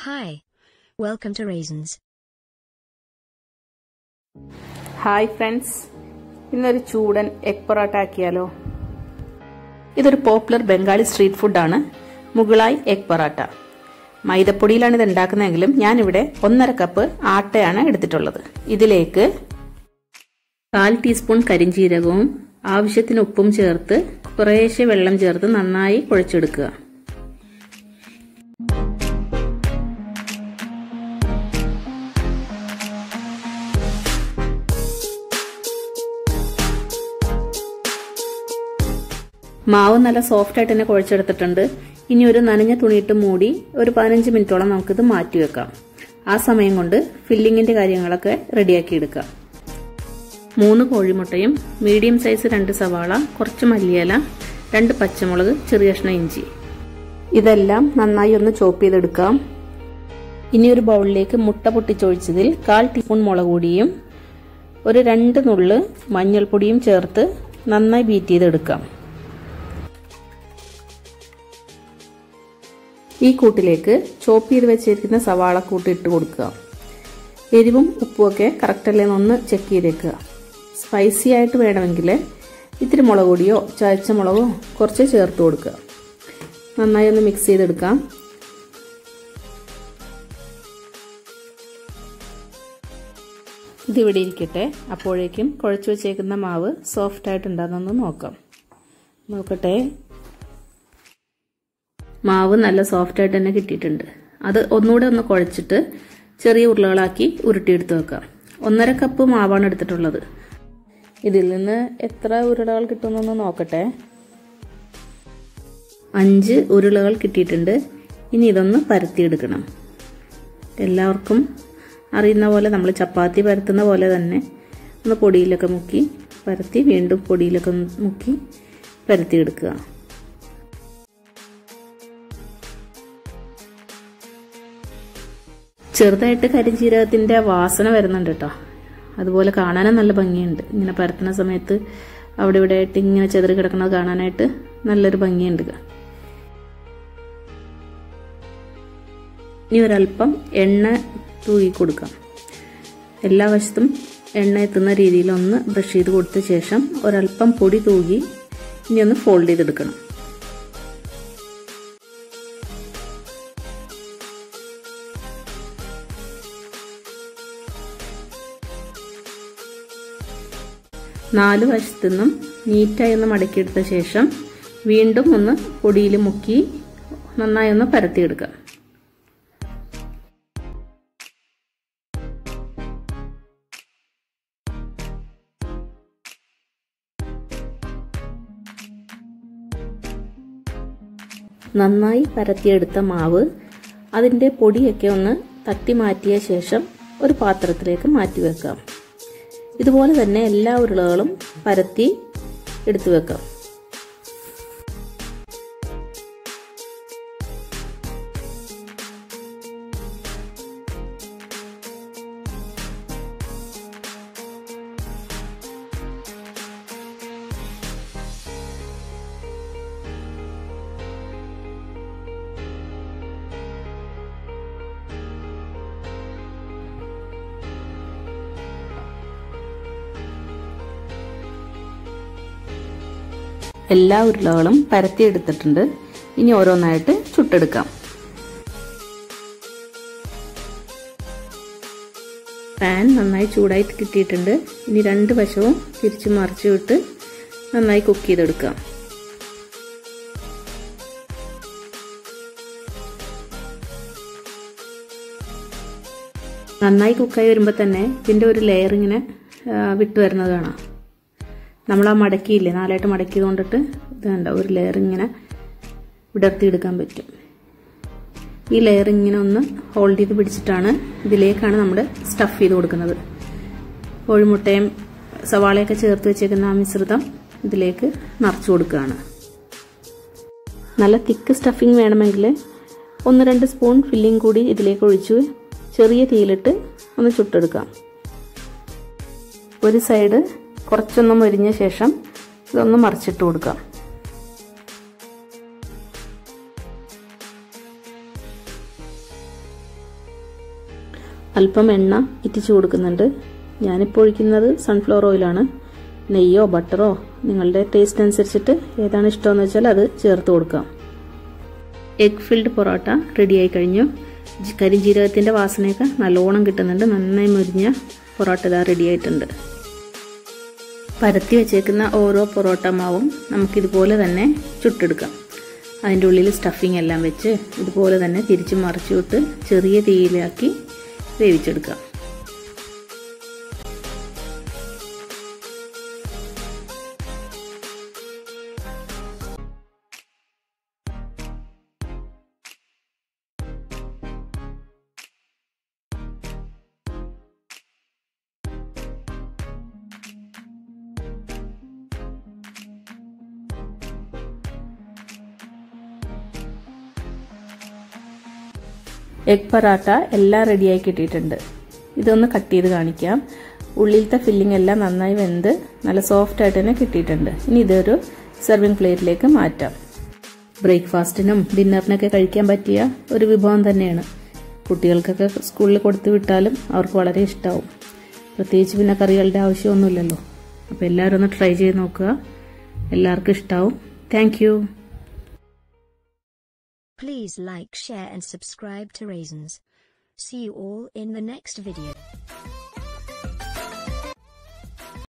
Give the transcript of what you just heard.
Hi. Welcome to Raisins. Hi friends ഇന്നൊരു ചൂടൻ egg parotta ആക്കിയാലോ ഇതൊരു പോപ്പുലർ ബംഗാളി സ്ട്രീറ്റ് ഫുഡാണ് മുഗളായി എഗ് പൊറോട്ട മൈദപ്പൊടിയിലാണ് ഇത് ഉണ്ടാക്കുന്നതെങ്കിലും ഞാനിവിടെ ഒന്നര കപ്പ് ആട്ടയാണ് എടുത്തിട്ടുള്ളത് ഇതിലേക്ക് കാൽ ടീസ്പൂൺ കരിഞ്ജീരകവും ആവശ്യത്തിന് ഉപ്പും ചേർത്ത് കുറേശ്ശെ വെള്ളം ചേർത്ത് നന്നായി കുഴച്ചെടുക്കുക മാവ് നല്ല സോഫ്റ്റ് ആയിട്ട് തന്നെ കുഴച്ചെടുത്തിട്ടുണ്ട് ഇനി ഒരു നനഞ്ഞ തുണിയിട്ട് മൂടി ഒരു പതിനഞ്ച് മിനിറ്റോളം നമുക്കിത് മാറ്റി വെക്കാം ആ സമയം കൊണ്ട് ഫില്ലിങ്ങിന്റെ കാര്യങ്ങളൊക്കെ റെഡിയാക്കി എടുക്കാം മൂന്ന് കോഴിമുട്ടയും മീഡിയം സൈസ് രണ്ട് സവാള കുറച്ച് മല്ലിയില രണ്ട് പച്ചമുളക് ചെറിയ കഷ്ണം ഇഞ്ചി ഇതെല്ലാം നന്നായി ഒന്ന് ചോപ്പ് ചെയ്തെടുക്കാം ഇനി ഒരു ബൗളിലേക്ക് മുട്ട പൊട്ടിച്ചൊഴിച്ചതിൽ കാൽ ടീസ്പൂൺ മുളക് പൊടിയും ഒരു രണ്ട് നുള്ള് മഞ്ഞൾപ്പൊടിയും ചേർത്ത് നന്നായി ബീറ്റ് ചെയ്തെടുക്കാം ഈ കൂട്ടിലേക്ക് ചോപ്പ് ചെയ്ത് വെച്ചിരിക്കുന്ന സവാള കൂട്ട് ഇട്ട് കൊടുക്കുക എരിവും ഉപ്പുമൊക്കെ കറക്റ്റ് അല്ലേ ഒന്ന് ചെക്ക് ചെയ്തേക്കുക സ്പൈസി ആയിട്ട് വേണമെങ്കിൽ ഇത്തിരി മുളക് പൊടിയോ ചതച്ച മുളകോ കുറച്ച് ചേർത്ത് കൊടുക്കുക നന്നായി ഒന്ന് മിക്സ് ചെയ്തെടുക്കാം ഇതിവിടെ ഇരിക്കട്ടെ അപ്പോഴേക്കും കുഴച്ച് വെച്ചേക്കുന്ന മാവ് സോഫ്റ്റ് ആയിട്ടുണ്ടെന്നൊന്ന് നോക്കാം നോക്കട്ടെ മാവ് നല്ല സോഫ്റ്റ് ആയിട്ട് തന്നെ കിട്ടിയിട്ടുണ്ട് അത് ഒന്നുകൂടെ ഒന്ന് കുഴച്ചിട്ട് ചെറിയ ഉരുളകളാക്കി ഉരുട്ടിയെടുത്ത് വെക്കാം ഒന്നര കപ്പ് മാവാണ് എടുത്തിട്ടുള്ളത് ഇതിൽ നിന്ന് എത്ര ഉരുളകൾ കിട്ടുമെന്നൊന്ന് നോക്കട്ടെ അഞ്ച് ഉരുളകൾ കിട്ടിയിട്ടുണ്ട് ഇനി ഇതൊന്ന് പരത്തിയെടുക്കണം എല്ലാവർക്കും അറിയുന്ന പോലെ നമ്മൾ ചപ്പാത്തി പരത്തുന്ന പോലെ തന്നെ ഒന്ന് പൊടിയിലൊക്കെ മുക്കി പരത്തി വീണ്ടും പൊടിയിലൊക്കെ മുക്കി പരത്തിയെടുക്കുക ചെറുതായിട്ട് കരിഞ്ജീരകത്തിന്റെ വാസന വരുന്നുണ്ട് കേട്ടോ അതുപോലെ കാണാനും നല്ല ഭംഗിയുണ്ട് ഇങ്ങനെ പരത്തുന്ന സമയത്ത് അവിടെ ഇവിടെ ആയിട്ട് ഇങ്ങനെ ചെതറി കിടക്കുന്നത് കാണാനായിട്ട് നല്ലൊരു ഭംഗിയുണ്ട് ഇനി ഒരല്പം എണ്ണ തൂകി കൊടുക്കാം എല്ലാ വശത്തും എണ്ണ എത്തുന്ന രീതിയിൽ ഒന്ന് ബ്രഷ് ചെയ്ത് കൊടുത്ത ശേഷം ഒരല്പം പൊടി തൂകി ഇനി ഒന്ന് ഫോൾഡ് ചെയ്തെടുക്കണം നാല് വശത്തു നിന്നും നീറ്റായി ഒന്ന് മടക്കിയെടുത്ത ശേഷം വീണ്ടും ഒന്ന് പൊടിയിൽ മുക്കി നന്നായി ഒന്ന് പരത്തിയെടുക്കാം നന്നായി പരത്തിയെടുത്ത മാവ് അതിൻ്റെ പൊടിയൊക്കെ ഒന്ന് തട്ടി മാറ്റിയ ശേഷം ഒരു പാത്രത്തിലേക്ക് മാറ്റി വെക്കാം ഇതുപോലെ തന്നെ എല്ലാ ഉരുളകളും പരത്തി എടുത്തു വെക്കാം എല്ലാ ഉരുളകളും പരത്തിയെടുത്തിട്ടുണ്ട് ഇനി ഓരോന്നായിട്ട് ചുട്ടെടുക്കാം പാൻ നന്നായി ചൂടായിട്ട് കിട്ടിയിട്ടുണ്ട് ഇനി രണ്ട് വശവും തിരിച്ചു മറിച്ചു വിട്ട് നന്നായി കുക്ക് ചെയ്തെടുക്കാം നന്നായി കുക്കായി വരുമ്പോൾ തന്നെ ഇതിൻ്റെ ഒരു ലെയർ ഇങ്ങനെ വിട്ടു വരുന്നത് കാണാം നമ്മൾ ആ മടക്കിയില്ലേ നാലായിട്ട് മടക്കിയത് കൊണ്ടിട്ട് ഇത് കണ്ട ഒരു ലെയർ ഇങ്ങനെ വിടർത്തിയെടുക്കാൻ പറ്റും ഈ ലെയർ ഇങ്ങനെ ഒന്ന് ഹോൾഡ് ചെയ്ത് പിടിച്ചിട്ടാണ് ഇതിലേക്കാണ് നമ്മൾ സ്റ്റഫ് ചെയ്ത് കൊടുക്കുന്നത് കോഴിമുട്ടയും സവാളയൊക്കെ ചേർത്ത് വെച്ചേക്കുന്ന ആ മിശ്രിതം ഇതിലേക്ക് നിറച്ചു കൊടുക്കുകയാണ് നല്ല തിക്ക് സ്റ്റഫിങ് വേണമെങ്കിൽ ഒന്ന് രണ്ട് സ്പൂൺ ഫില്ലിംഗ് കൂടി ഇതിലേക്ക് ഒഴിച്ച് ചെറിയ തീയിലിട്ട് ഒന്ന് ചുട്ടെടുക്കാം ഒരു സൈഡ് കുറച്ചൊന്ന് മൊരിഞ്ഞ ശേഷം ഇതൊന്ന് മറിച്ചിട്ട് കൊടുക്കാം അല്പം എണ്ണ ഇറ്റിച്ചു കൊടുക്കുന്നുണ്ട് ഞാനിപ്പോൾ ഒഴിക്കുന്നത് സൺഫ്ലവർ ഓയിലാണ് നെയ്യോ ബട്ടറോ നിങ്ങളുടെ ടേസ്റ്റ് അനുസരിച്ചിട്ട് ഏതാണ് ഇഷ്ടമെന്ന് വെച്ചാൽ അത് ചേർത്ത് കൊടുക്കാം എഗ് ഫിൽഡ് പൊറോട്ട റെഡിയായി കഴിഞ്ഞു കരിഞ്ജീരകത്തിൻ്റെ വാസനയൊക്കെ നല്ലോണം കിട്ടുന്നുണ്ട് നന്നായി മുരിഞ്ഞ പൊറോട്ട ഇതാ റെഡിയായിട്ടുണ്ട് പരത്തി വെച്ചേക്കുന്ന ഓരോ പൊറോട്ട മാവും നമുക്കിതുപോലെ തന്നെ ചുട്ടെടുക്കാം അതിൻ്റെ ഉള്ളിൽ സ്റ്റഫിംഗ് എല്ലാം വെച്ച് ഇതുപോലെ തന്നെ തിരിച്ച് മറിച്ചു വിട്ട് ചെറിയ തീയിലാക്കി വേവിച്ചെടുക്കാം എഗ് പറാട്ട എല്ലാം റെഡിയായി കിട്ടിയിട്ടുണ്ട് ഇതൊന്ന് കട്ട് ചെയ്ത് കാണിക്കാം ഉള്ളിലത്തെ ഫില്ലിംഗ് എല്ലാം നന്നായി വെന്ത് നല്ല സോഫ്റ്റ് ആയിട്ട് തന്നെ കിട്ടിയിട്ടുണ്ട് ഇനി ഇതൊരു സെർവിങ് പ്ലേറ്റിലേക്ക് മാറ്റാം ബ്രേക്ക്ഫാസ്റ്റിനും ഡിന്നറിനൊക്കെ കഴിക്കാൻ പറ്റിയ ഒരു വിഭവം തന്നെയാണ് കുട്ടികൾക്കൊക്കെ സ്കൂളിൽ കൊടുത്തു വിട്ടാലും അവർക്ക് വളരെ ഇഷ്ടമാവും പ്രത്യേകിച്ച് പിന്നെ കറികളുടെ ആവശ്യമൊന്നുമില്ലല്ലോ അപ്പോൾ എല്ലാവരും ഒന്ന് ട്രൈ ചെയ്ത് നോക്കുക എല്ലാവർക്കും ഇഷ്ടമാവും thank Please like, share and subscribe to Raisins. See you all in the next video.